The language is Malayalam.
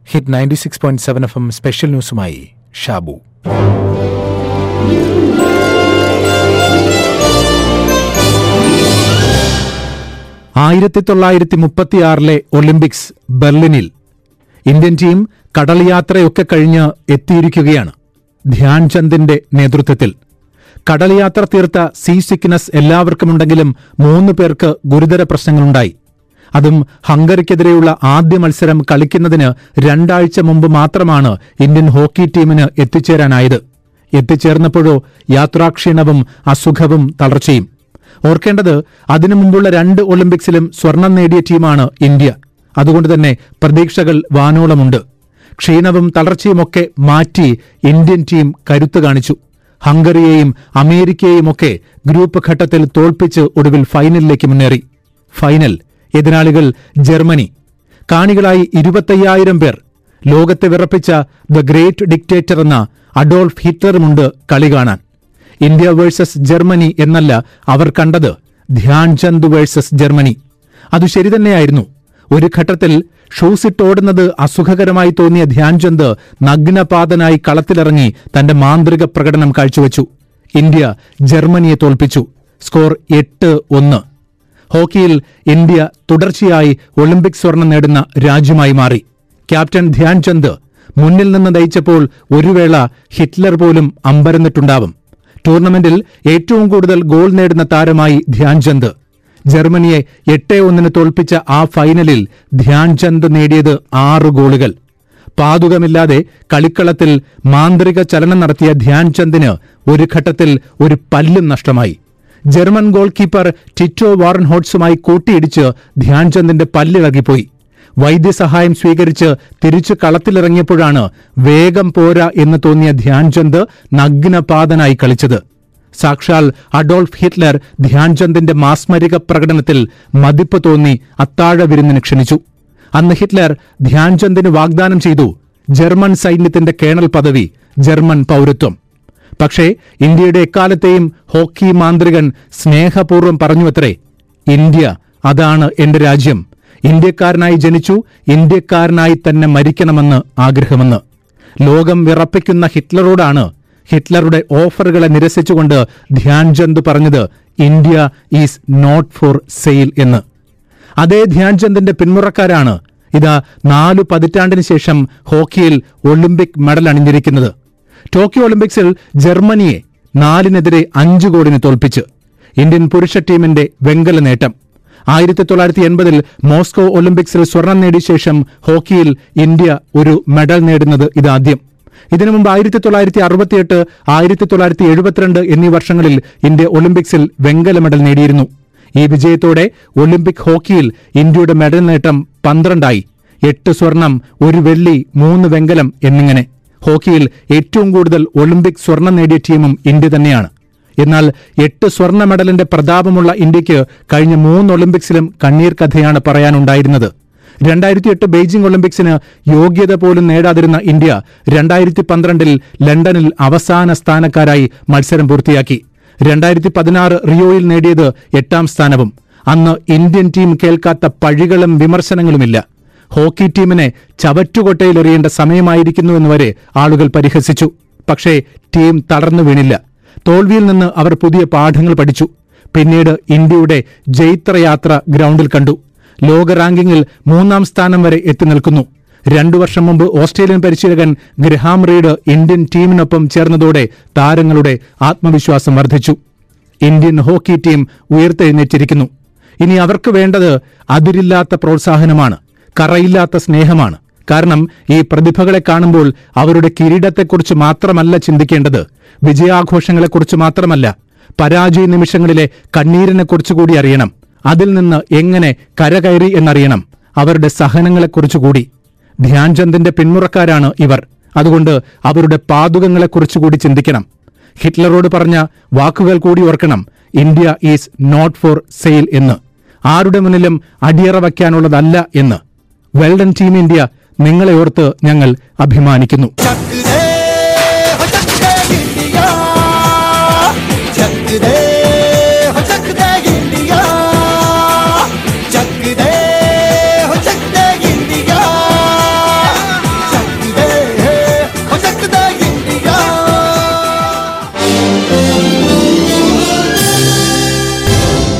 hit ninety six point seven F M special ന്യൂസുമായി ഷാബു ആയിരത്തി തൊള്ളായിരത്തി മുപ്പത്തിയാറിലെ ഒളിമ്പിക്സ് ബെർലിനിൽ ഇന്ത്യൻ ടീം കടൽയാത്രയൊക്കെ കഴിഞ്ഞ് എത്തിയിരിക്കുകയാണ് ധ്യാൻചന്ദിന്റെ നേതൃത്വത്തിൽ കടൽയാത്ര തീർത്ത സീ സിക്നസ് എല്ലാവർക്കുമുണ്ടെങ്കിലും മൂന്ന് പേർക്ക് ഗുരുതര പ്രശ്നങ്ങളുണ്ടായി അതും ഹംഗറിക്കെതിരെയുള്ള ആദ്യ മത്സരം കളിക്കുന്നതിന് രണ്ടാഴ്ച മുമ്പ് മാത്രമാണ് ഇന്ത്യൻ ഹോക്കി ടീമിന് എത്തിച്ചേരാനായത് എത്തിച്ചേർന്നപ്പോഴോ യാത്രാക്ഷീണവും അസുഖവും തളർച്ചയും ഓർക്കേണ്ടത് അതിനു മുമ്പുള്ള രണ്ട് ഒളിമ്പിക്സിലും സ്വർണം നേടിയ ടീമാണ് ഇന്ത്യ അതുകൊണ്ട് തന്നെ പ്രതീക്ഷകൾ വാനോളമുണ്ട് ക്ഷീണവും തളർച്ചയുമൊക്കെ മാറ്റി ഇന്ത്യൻ ടീം കരുത്തു കാണിച്ചു ഹംഗറിയെയും അമേരിക്കയെയുമൊക്കെ ഗ്രൂപ്പ് ഘട്ടത്തിൽ തോൽപ്പിച്ച് ഒടുവിൽ ഫൈനലിലേക്ക് മുന്നേറി ഫൈനൽ എതിരാളികൾ ജർമ്മനി കാണികളായി ഇരുപത്തയ്യായിരം പേർ ലോകത്തെ വിറപ്പിച്ച ദ ഗ്രേറ്റ് ഡിക്റ്റേറ്റർ എന്ന അഡോൾഫ് ഹിറ്റ്ലറുമുണ്ട് കളി കാണാൻ ഇന്ത്യ വേഴ്സസ് ജർമ്മനി എന്നല്ല അവർ കണ്ടത് ധ്യാൻചന്ദ് വേഴ്സസ് ജർമ്മനി അത് ശരി തന്നെയായിരുന്നു ഒരു ഘട്ടത്തിൽ ഷൂസിട്ടോടുന്നത് അസുഖകരമായി തോന്നിയ ധ്യാൻചന്ദ് നഗ്നപാതനായി കളത്തിലിറങ്ങി തന്റെ മാന്ത്രിക പ്രകടനം കാഴ്ചവെച്ചു ഇന്ത്യ ജർമ്മനിയെ തോൽപ്പിച്ചു സ്കോർ എട്ട് ഒന്ന് ഹോക്കിയിൽ ഇന്ത്യ തുടർച്ചയായി ഒളിമ്പിക് സ്വർണം നേടുന്ന രാജ്യമായി മാറി ക്യാപ്റ്റൻ ധ്യാൻചന്ദ് മുന്നിൽ നിന്ന് നയിച്ചപ്പോൾ ഒരു വേള ഹിറ്റ്ലർ പോലും അമ്പരന്നിട്ടുണ്ടാവും ടൂർണമെന്റിൽ ഏറ്റവും കൂടുതൽ ഗോൾ നേടുന്ന താരമായി ധ്യാൻചന്ദ് ജർമ്മനിയെ എട്ട് ഒന്നിന് തോൽപ്പിച്ച ആ ഫൈനലിൽ ധ്യാൻചന്ദ് നേടിയത് ആറ് ഗോളുകൾ പാതുകമില്ലാതെ കളിക്കളത്തിൽ മാന്ത്രിക ചലനം നടത്തിയ ധ്യാൻചന്ദിന് ഒരു ഘട്ടത്തിൽ ഒരു പല്ലും നഷ്ടമായി ജർമ്മൻ ഗോൾ കീപ്പർ ടിറ്റോ വാറൻ ഹോട്ട്സുമായി കൂട്ടിയിടിച്ച് ധ്യാൻചന്ദിന്റെ പല്ലിളകിപ്പോയി വൈദ്യസഹായം സ്വീകരിച്ച് തിരിച്ചു കളത്തിലിറങ്ങിയപ്പോഴാണ് വേഗം പോരാ എന്ന് തോന്നിയ ധ്യാൻചന്ദ് നഗ്നപാതനായി കളിച്ചത് സാക്ഷാൽ അഡോൾഫ് ഹിറ്റ്ലർ ധ്യാൻചന്ദിന്റെ മാസ്മരിക പ്രകടനത്തിൽ മതിപ്പ് തോന്നി അത്താഴ വിരുന്നിന് ക്ഷണിച്ചു അന്ന് ഹിറ്റ്ലർ ധ്യാൻചന്ദിന് വാഗ്ദാനം ചെയ്തു ജർമ്മൻ സൈന്യത്തിന്റെ കേണൽ പദവി ജർമ്മൻ പൗരത്വം പക്ഷേ ഇന്ത്യയുടെ എക്കാലത്തെയും ഹോക്കി മാന്ത്രികൻ സ്നേഹപൂർവ്വം പറഞ്ഞുവത്രേ ഇന്ത്യ അതാണ് എന്റെ രാജ്യം ഇന്ത്യക്കാരനായി ജനിച്ചു ഇന്ത്യക്കാരനായി തന്നെ മരിക്കണമെന്ന് ആഗ്രഹമെന്ന് ലോകം വിറപ്പിക്കുന്ന ഹിറ്റ്ലറോടാണ് ഹിറ്റ്ലറുടെ ഓഫറുകളെ നിരസിച്ചുകൊണ്ട് ധ്യാൻചന്ദ് പറഞ്ഞത് India is not for sale എന്ന് അതേ ധ്യാൻചന്ദിന്റെ പിന്മുറക്കാരാണ് ഇതാ നാലു പതിറ്റാണ്ടിന് ശേഷം ഹോക്കിയിൽ ഒളിമ്പിക് മെഡൽ അണിഞ്ഞിരിക്കുന്നത് ടോക്കിയോ ഒളിമ്പിക്സിൽ ജർമ്മനിയെ നാലിനെതിരെ അഞ്ച് ഗോളിന് തോൽപ്പിച്ച് ഇന്ത്യൻ പുരുഷ ടീമിന്റെ വെങ്കല നേട്ടം ആയിരത്തി തൊള്ളായിരത്തി എൺപതിൽ മോസ്കോ ഒളിമ്പിക്സിൽ സ്വർണം നേടിയ ശേഷം ഹോക്കിയിൽ ഇന്ത്യ ഒരു മെഡൽ നേടുന്നത് ഇതാദ്യം ഇതിനു മുമ്പ് ആയിരത്തി തൊള്ളായിരത്തി അറുപത്തിയെട്ട് ആയിരത്തി തൊള്ളായിരത്തി എഴുപത്തിരണ്ട് എന്നീ വർഷങ്ങളിൽ ഇന്ത്യ ഒളിമ്പിക്സിൽ വെങ്കല മെഡൽ നേടിയിരുന്നു ഈ വിജയത്തോടെ ഒളിമ്പിക് ഹോക്കിയിൽ ഇന്ത്യയുടെ മെഡൽ നേട്ടം പന്ത്രണ്ടായി എട്ട് സ്വർണം ഒരു വെള്ളി മൂന്ന് വെങ്കലം എന്നിങ്ങനെ ഹോക്കിയിൽ ഏറ്റവും കൂടുതൽ ഒളിമ്പിക് സ്വർണം നേടിയ ടീമും ഇന്ത്യ തന്നെയാണ് എന്നാൽ എട്ട് സ്വർണ്ണ മെഡലിന്റെ പ്രതാപമുള്ള ഇന്ത്യക്ക് കഴിഞ്ഞ മൂന്ന് ഒളിമ്പിക്സിലും കണ്ണീർ കഥയാണ് പറയാനുണ്ടായിരുന്നത് രണ്ടായിരത്തി എട്ട് ബെയ്ജിംഗ് ഒളിമ്പിക്സിന് യോഗ്യത പോലും നേടാതിരുന്ന ഇന്ത്യ രണ്ടായിരത്തി പന്ത്രണ്ടിൽ ലണ്ടനിൽ അവസാന സ്ഥാനക്കാരായി മത്സരം പൂർത്തിയാക്കി രണ്ടായിരത്തി പതിനാറ് റിയോയിൽ നേടിയത് എട്ടാം സ്ഥാനവും അന്ന് ഇന്ത്യൻ ടീം കേൾക്കാത്ത പഴികളും വിമർശനങ്ങളുമില്ല ഹോക്കി ടീമിനെ ചവറ്റുകൊട്ടയിലെറിയേണ്ട സമയമായിരിക്കുന്നുവെന്ന് വരെ ആളുകൾ പരിഹസിച്ചു പക്ഷേ ടീം തളർന്നു വീണില്ല തോൽവിയിൽ നിന്ന് അവർ പുതിയ പാഠങ്ങൾ പഠിച്ചു പിന്നീട് ഇന്ത്യയുടെ ജൈത്രയാത്ര ഗ്രൗണ്ടിൽ കണ്ടു ലോക റാങ്കിങ്ങിൽ മൂന്നാം സ്ഥാനം വരെ എത്തി നിൽക്കുന്നു രണ്ടു വർഷം മുമ്പ് ഓസ്ട്രേലിയൻ പരിശീലകൻ ഗ്രഹാം റീഡ് ഇന്ത്യൻ ടീമിനൊപ്പം ചേർന്നതോടെ താരങ്ങളുടെ ആത്മവിശ്വാസം വർദ്ധിച്ചു ഇന്ത്യൻ ഹോക്കി ടീം ഉയർത്തെഴുന്നേറ്റിരിക്കുന്നു ഇനി അവർക്ക് വേണ്ടത് അതിരില്ലാത്ത പ്രോത്സാഹനമാണ് കറയില്ലാത്ത സ്നേഹമാണ് കാരണം ഈ പ്രതിഭകളെ കാണുമ്പോൾ അവരുടെ കിരീടത്തെക്കുറിച്ച് മാത്രമല്ല ചിന്തിക്കേണ്ടത് വിജയാഘോഷങ്ങളെക്കുറിച്ച് മാത്രമല്ല പരാജയ നിമിഷങ്ങളിലെ കണ്ണീരിനെക്കുറിച്ച് കൂടി അറിയണം അതിൽ നിന്ന് എങ്ങനെ കരകയറി എന്നറിയണം അവരുടെ സഹനങ്ങളെക്കുറിച്ച് കൂടി ധ്യാൻചന്ദിന്റെ പിന്മുറക്കാരാണ് ഇവർ അതുകൊണ്ട് അവരുടെ പാതുകങ്ങളെക്കുറിച്ച് കൂടി ചിന്തിക്കണം ഹിറ്റ്ലറോട് പറഞ്ഞ വാക്കുകൾ കൂടി ഓർക്കണം India is not for sale എന്ന് ആരുടെ മുന്നിലും അടിയറ വയ്ക്കാനുള്ളതല്ല എന്ന് വെൽഡൻ ടീം ഇന്ത്യ നിങ്ങളെ ഓർത്ത് ഞങ്ങൾ അഭിമാനിക്കുന്നു ਚੱਕ ਦੇ ਹੋ ਚੱਕੇ ਇੰਡੀਆ ਚੱਕ ਦੇ